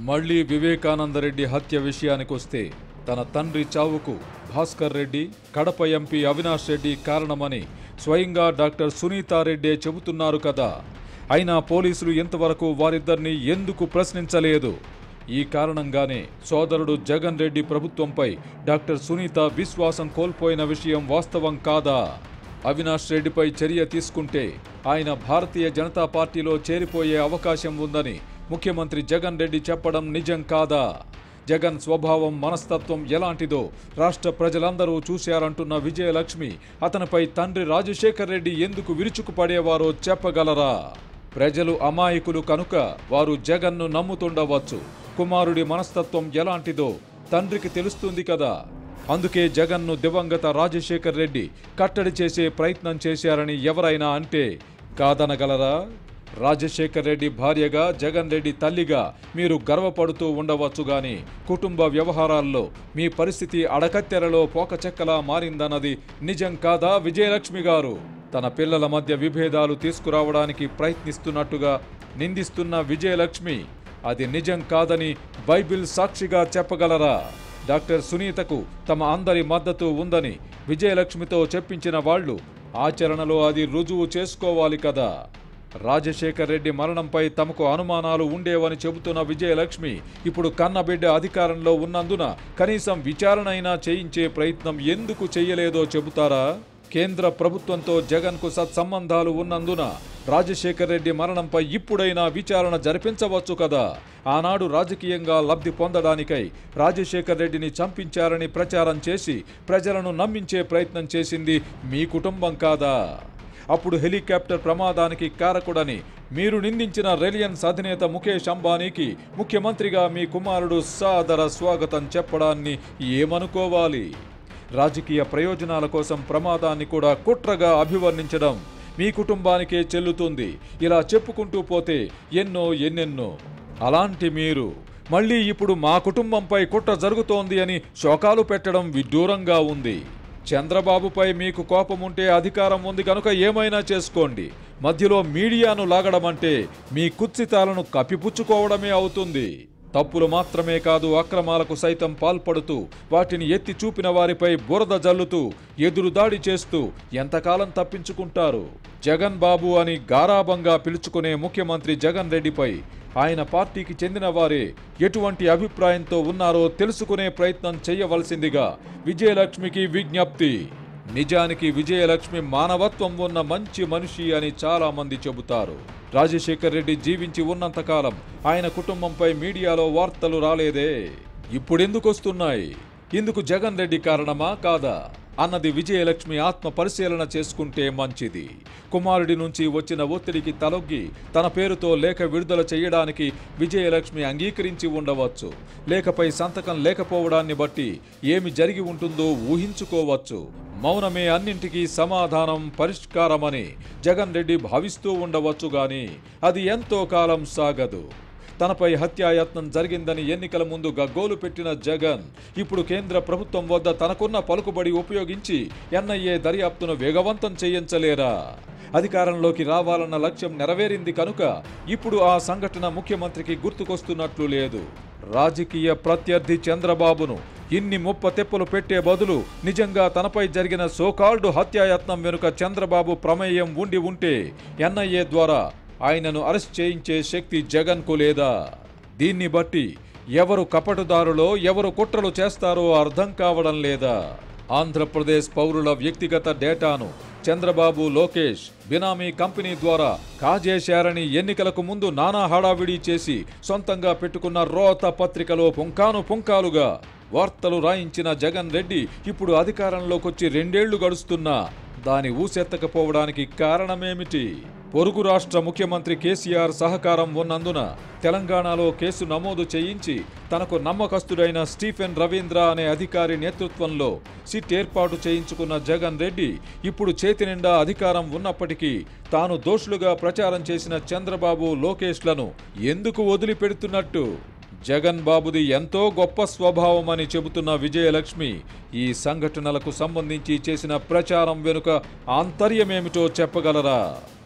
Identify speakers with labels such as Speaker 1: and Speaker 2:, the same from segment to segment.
Speaker 1: మళ్ళీ వివేకానందరెడ్డి హత్య విషయానికొస్తే తన తండ్రి చావుకు భాస్కర్ రెడ్డి కడప ఎంపీ అవినాష్ రెడ్డి కారణమని స్వయంగా డాక్టర్ సునీతారెడ్డే చెబుతున్నారు కదా అయినా పోలీసులు ఇంతవరకు వారిద్దరిని ఎందుకు ప్రశ్నించలేదు ఈ కారణంగానే సోదరుడు జగన్ రెడ్డి ప్రభుత్వంపై డాక్టర్ సునీత విశ్వాసం కోల్పోయిన విషయం వాస్తవం కాదా అవినాష్ రెడ్డిపై చర్య తీసుకుంటే ఆయన భారతీయ జనతా పార్టీలో చేరిపోయే అవకాశం ఉందని ముఖ్యమంత్రి జగన్ రెడ్డి చెప్పడం నిజం కాదా జగన్ స్వభావం మనస్తత్వం ఎలాంటిదో రాష్ట్ర ప్రజలందరూ చూశారంటున్న విజయలక్ష్మి అతనిపై తండ్రి రాజశేఖర్ రెడ్డి ఎందుకు విరుచుకుపడేవారో చెప్పగలరా ప్రజలు అమాయకులు కనుక వారు జగన్ను నమ్ముతుండవచ్చు కుమారుడి మనస్తత్వం ఎలాంటిదో తండ్రికి తెలుస్తుంది కదా అందుకే జగన్ను దివంగత రాజశేఖర్ రెడ్డి కట్టడి చేసే ప్రయత్నం చేశారని ఎవరైనా అంటే కాదనగలరా రాజశేఖర్ రెడ్డి భార్యగా జగన్ రెడ్డి తల్లిగా మీరు గర్వపడుతూ ఉండవచ్చు గాని కుటుంబ వ్యవహారాల్లో మీ పరిస్థితి అడకత్తెరలో పోకచెక్కలా మారిందన్నది నిజం కాదా విజయలక్ష్మి గారు తన పిల్లల మధ్య విభేదాలు తీసుకురావడానికి ప్రయత్నిస్తున్నట్టుగా నిందిస్తున్న విజయలక్ష్మి అది నిజం కాదని బైబిల్ సాక్షిగా చెప్పగలరా డాక్టర్ సునీతకు తమ అందరి మద్దతు ఉందని విజయలక్ష్మితో చెప్పించిన వాళ్ళు ఆచరణలో అది రుజువు చేసుకోవాలి కదా రాజశేఖర్ రెడ్డి మరణంపై తమకు అనుమానాలు ఉండేవని చెబుతున్న విజయలక్ష్మి ఇప్పుడు కన్నబిడ్డ అధికారంలో ఉన్నందున కనీసం విచారణ అయినా చేయించే ప్రయత్నం ఎందుకు చెయ్యలేదో చెబుతారా కేంద్ర ప్రభుత్వంతో జగన్కు సత్సంబంధాలు ఉన్నందున రాజశేఖర్ రెడ్డి మరణంపై ఇప్పుడైనా విచారణ జరిపించవచ్చు కదా ఆనాడు రాజకీయంగా లబ్ధి పొందడానికై రాజశేఖర్ రెడ్డిని చంపించారని ప్రచారం చేసి ప్రజలను నమ్మించే ప్రయత్నం చేసింది మీ కుటుంబం కాదా అప్పుడు హెలికాప్టర్ ప్రమాదానికి కారకుడని మీరు నిందించిన రిలయన్స్ అధినేత ముఖేష్ అంబానీకి ముఖ్యమంత్రిగా మీ కుమారుడు సాదర స్వాగతం చెప్పడాన్ని ఏమనుకోవాలి రాజకీయ ప్రయోజనాల కోసం ప్రమాదాన్ని కూడా కుట్రగా అభివర్ణించడం మీ కుటుంబానికే చెల్లుతుంది ఇలా చెప్పుకుంటూ పోతే ఎన్నో ఎన్నెన్నో అలాంటి మీరు మళ్ళీ ఇప్పుడు మా కుటుంబంపై కుట్ర జరుగుతోంది అని శోకాలు పెట్టడం విడ్డూరంగా ఉంది చంద్రబాబుపై మీకు కోపం ఉంటే అధికారం ఉంది కనుక ఏమైనా చేసుకోండి మధ్యలో మీడియాను లాగడం అంటే మీ కుత్సితాలను కప్పిపుచ్చుకోవడమే అవుతుంది తప్పులు మాత్రమే కాదు అక్రమాలకు సైతం పాల్పడుతూ వాటిని ఎత్తి చూపిన వారిపై బురద జల్లుతూ ఎదురుదాడి చేస్తూ ఎంతకాలం తప్పించుకుంటారు జగన్ బాబు అని గారాబంగా పిలుచుకునే ముఖ్యమంత్రి జగన్ రెడ్డిపై ఆయన పార్టీకి చెందిన వారే ఎటువంటి అభిప్రాయంతో ఉన్నారో తెలుసుకునే ప్రయత్నం చేయవలసిందిగా విజయలక్ష్మికి విజ్ఞప్తి నిజానికి విజయలక్ష్మి మానవత్వం ఉన్న మంచి మనిషి అని చాలా మంది చెబుతారు రాజశేఖర్ రెడ్డి జీవించి ఉన్నంతకాలం ఆయన కుటుంబంపై మీడియాలో వార్తలు రాలేదే ఇప్పుడెందుకు వస్తున్నాయి ఇందుకు జగన్ రెడ్డి కారణమా కాదా అన్నది విజయలక్ష్మి ఆత్మ పరిశీలన చేసుకుంటే మంచిది కుమారుడి నుంచి వచ్చిన ఒత్తిడికి తలొగ్గి తన పేరుతో లేఖ విడుదల చేయడానికి విజయలక్ష్మి అంగీకరించి ఉండవచ్చు లేఖపై సంతకం లేకపోవడాన్ని బట్టి ఏమి జరిగి ఉంటుందో ఊహించుకోవచ్చు మౌనమే అన్నింటికీ సమాధానం పరిష్కారమని జగన్ రెడ్డి భావిస్తూ ఉండవచ్చు గాని అది ఎంతో కాలం సాగదు తనపై హత్యాయత్నం జరిగిందని ఎన్నికల ముందు గగ్గోలు పెట్టిన జగన్ ఇప్పుడు కేంద్ర ప్రభుత్వం వద్ద తనకున్న పలుకుబడి ఉపయోగించి ఎన్ఐఏ దర్యాప్తును వేగవంతం చేయించలేరా అధికారంలోకి రావాలన్న లక్ష్యం నెరవేరింది కనుక ఇప్పుడు ఆ సంఘటన ముఖ్యమంత్రికి గుర్తుకొస్తున్నట్లు లేదు రాజకీయ ప్రత్యర్థి చంద్రబాబును ఇన్ని ముప్ప తెప్పలు పెట్టే బదులు నిజంగా తనపై జరిగిన సోకాల్డ్ హత్యాయత్నం వెనుక చంద్రబాబు ప్రమేయం ఉండి ఉంటే ఎన్ఐఏ ద్వారా ఆయనను అరెస్ట్ చేయించే శక్తి జగన్కు లేదా దీన్ని బట్టి ఎవరు కపటుదారులో ఎవరు కుట్రలు చేస్తారో అర్థం కావడం లేదా ఆంధ్రప్రదేశ్ పౌరుల వ్యక్తిగత డేటాను చంద్రబాబు లోకేష్ బినామీ కంపెనీ ద్వారా కాజేశారని ఎన్నికలకు ముందు నానా హడావిడి చేసి సొంతంగా పెట్టుకున్న రోత పత్రికలో పుంకాను పుంకాలుగా వార్తలు రాయించిన జగన్ రెడ్డి ఇప్పుడు అధికారంలోకొచ్చి రెండేళ్లు గడుస్తున్నా దాని ఊసెత్తకపోవడానికి కారణమేమిటి పొరుగు రాష్ట్ర ముఖ్యమంత్రి కేసీఆర్ సహకారం ఉన్నందున తెలంగాణలో కేసు నమోదు చేయించి తనకు నమ్మకస్తుడైన స్టీఫెన్ రవీంద్ర అనే అధికారి నేతృత్వంలో సిట్ ఏర్పాటు చేయించుకున్న జగన్ రెడ్డి ఇప్పుడు చేతి నిండా అధికారం ఉన్నప్పటికీ తాను దోషులుగా ప్రచారం చేసిన చంద్రబాబు లోకేష్లను ఎందుకు వదిలిపెడుతున్నట్టు జగన్ బాబుది ఎంతో గొప్ప స్వభావం అని చెబుతున్న విజయలక్ష్మి ఈ సంఘటనలకు సంబంధించి చేసిన ప్రచారం వెనుక ఆంతర్యమేమిటో చెప్పగలరా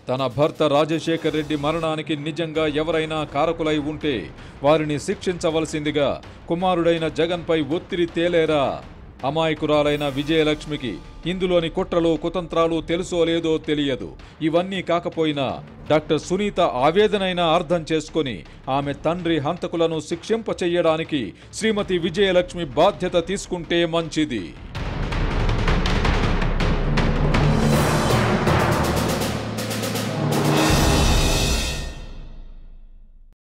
Speaker 1: తన భర్త రాజశేఖర్ రెడ్డి మరణానికి నిజంగా ఎవరైనా కారకులై ఉంటే వారిని శిక్షించవలసిందిగా కుమారుడైన జగన్పై ఒత్తిడి తేలేరా అమాయకురాలైన విజయలక్ష్మికి ఇందులోని కుట్రలు కుతంత్రాలు తెలుసో లేదో తెలియదు ఇవన్నీ కాకపోయినా డాక్టర్ సునీత ఆవేదనైనా అర్థం చేసుకొని ఆమె తండ్రి హంతకులను శిక్షింప చెయ్యడానికి శ్రీమతి విజయలక్ష్మి బాధ్యత తీసుకుంటే మంచిది